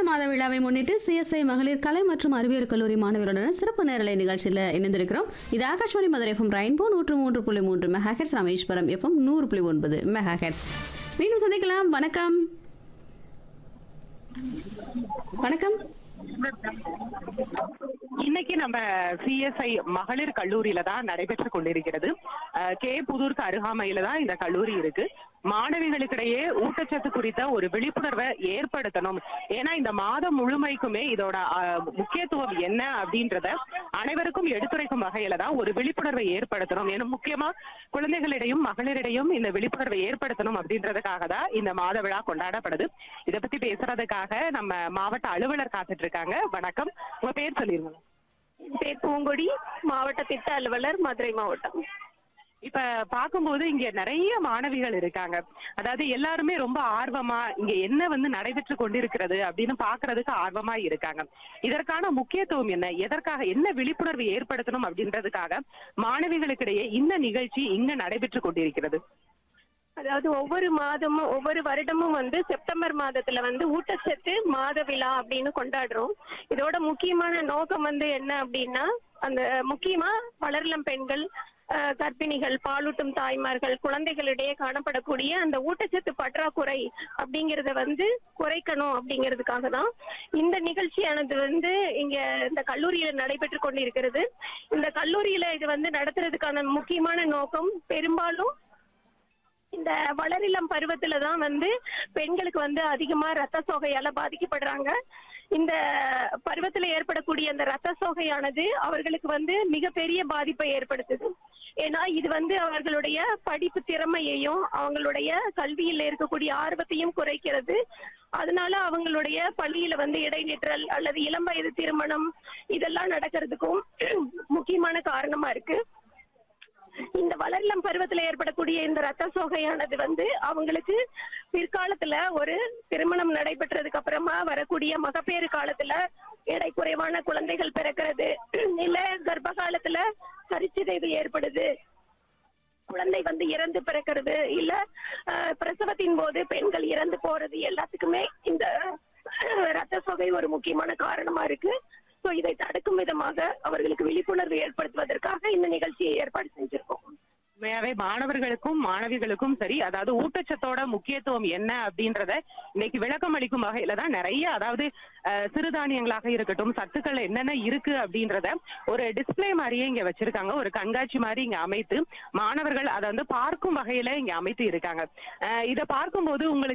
மாத விழாவை முன்னிட்டு சிஎஸ்ஐ மகளிர் கலை மற்றும் அறிவியல் கல்லூரி மாணவர்களுடன் சிறப்பு நேரலை நிகழ்ச்சியில் இணைந்திருக்கிறோம் இது ஆகாஷ்வாணி மதுரை எஃப்எம் ரெயின்போ நூற்று மூன்று புள்ளி மூன்று மெகாஹெட்ஸ் ராமேஸ்வரம் எஃப்எம் நூறு புள்ளி ஒன்பது மெகாஹெட்ஸ் மீண்டும் சந்திக்கலாம் வணக்கம் வணக்கம் இன்னைக்கு நம்ம சிஎஸ்ஐ மகளிர் கல்லூரியில தான் நடைபெற்று கொண்டிருக்கிறது அஹ், கே புதூருக்கு அருகாமையில தான் இந்த கல்லூரி இருக்கு மாணவிகளுக்கிடையே ஊட்டச்சத்து குறித்த ஒரு விழிப்புணர்வை ஏற்படுத்தணும் ஏன்னா இந்த மாதம் முழுமைக்குமே இதோட அஹ், முக்கியத்துவம் என்ன அப்படின்றத அனைவருக்கும் எடுத்துரைக்கும் வகையில தான் ஒரு விழிப்புணர்வை ஏற்படுத்தணும் ஏன்னா முக்கியமா குழந்தைகளிடையும் மகளிரிடையும் இந்த விழிப்புணர்வை ஏற்படுத்தணும் அப்படின்றதுக்காக தான் இந்த மாத விழா கொண்டாடப்படுது இதை பத்தி பேசுறதுக்காக நம்ம மாவட்ட அலுவலர் காத்துட்டு இருக்காங்க வணக்கம் உங்க பேர் சொல்லிருங்க என் பேர் பூங்கொடி மாவட்ட திட்ட அலுவலர் மதுரை மாவட்டம் இப்ப பார்க்கும்போது இங்க நிறைய மாணவிகள் இருக்காங்க அதாவது எல்லாருமே ரொம்ப ஆர்வமா இங்க என்ன வந்து நடைபெற்று கொண்டிருக்கிறது அப்படின்னு பாக்குறதுக்கு ஆர்வமா இருக்காங்க இதற்கான முக்கியத்துவம் என்ன எதற்காக என்ன விழிப்புணர்வு ஏற்படுத்தணும் அப்படின்றதுக்காக மாணவிகளுக்கிடையே இந்த நிகழ்ச்சி இங்க நடைபெற்று கொண்டிருக்கிறது அதாவது ஒவ்வொரு மாதமும் ஒவ்வொரு வருடமும் வந்து செப்டம்பர் மாதத்துல வந்து ஊட்டச்சத்து மாத விழா அப்படின்னு கொண்டாடுறோம் இதோட முக்கியமான நோக்கம் வந்து என்ன அப்படின்னா அந்த முக்கியமா வளர்லம் பெண்கள் அஹ், கர்ப்பிணிகள் பாலூட்டும் தாய்மார்கள் குழந்தைகளிடையே காணப்படக்கூடிய அந்த ஊட்டச்சத்து பற்றாக்குறை அப்படிங்கறத வந்து குறைக்கணும் அப்படிங்கிறதுக்காக தான் இந்த நிகழ்ச்சியானது வந்து இங்க இந்த கல்லூரியில நடைபெற்று கொண்டிருக்கிறது இந்த கல்லூரியில இது வந்து நடத்துறதுக்கான முக்கியமான நோக்கம் பெரும்பாலும் இந்த வளரிளம் பருவத்துல தான் வந்து பெண்களுக்கு வந்து அதிகமா ரத்த சோகையால பாதிக்கப்படுறாங்க இந்த பருவத்துல ஏற்படக்கூடிய அந்த ரத்த சோகையானது அவர்களுக்கு வந்து மிகப்பெரிய பாதிப்பை ஏற்படுத்துது ஏன்னா இது வந்து அவர்களுடைய படிப்பு திறமையையும் அவங்களுடைய கல்வியில இருக்கக்கூடிய ஆர்வத்தையும் குறைக்கிறது அதனால அவங்களுடைய பள்ளியில வந்து இடைநிற்றல் அல்லது இளம் வயது திருமணம் இதெல்லாம் நடக்கிறதுக்கும் முக்கியமான காரணமா இருக்கு இந்த வளரிளம் பருவத்துல ஏற்படக்கூடிய இந்த ரத்த சோகையானது வந்து அவங்களுக்கு பிற்காலத்துல ஒரு திருமணம் நடைபெற்றதுக்கு அப்புறமா வரக்கூடிய மகப்பேறு காலத்துல எடை குறைவான குழந்தைகள் பிறக்கிறது இல்ல கர்ப்ப காலத்துல கருச்சிதைவு ஏற்படுது குழந்தை வந்து இறந்து பிறக்கிறது இல்ல அஹ், பிரசவத்தின் போது பெண்கள் இறந்து போறது எல்லாத்துக்குமே இந்த ரத்த சோகை ஒரு முக்கியமான காரணமா இருக்கு சோ இதை தடுக்கும் விதமாக அவர்களுக்கு விழிப்புணர்வு ஏற்படுத்துவதற்காக இந்த நிகழ்ச்சியை ஏற்பாடு செஞ்சிருக்கோம் உண்மையாவே மாணவர்களுக்கும் மாணவிகளுக்கும் சரி அதாவது ஊட்டச்சத்தோட முக்கியத்துவம் என்ன அப்படின்றத இன்னைக்கு விளக்கம் அளிக்கும் வகையில தான் நிறைய அதாவது அஹ், சிறுதானியங்களாக இருக்கட்டும் சத்துக்கள் என்னென்ன இருக்கு அப்படின்றத ஒரு டிஸ்ப்ளே மாதிரியே இங்க வச்சிருக்காங்க ஒரு கண்காட்சி மாதிரி இங்க அமைத்து மாணவர்கள் அதை வந்து பார்க்கும் வகையில இங்க அமைத்து இருக்காங்க அஹ், இதை பார்க்கும்போது உங்களுக்கு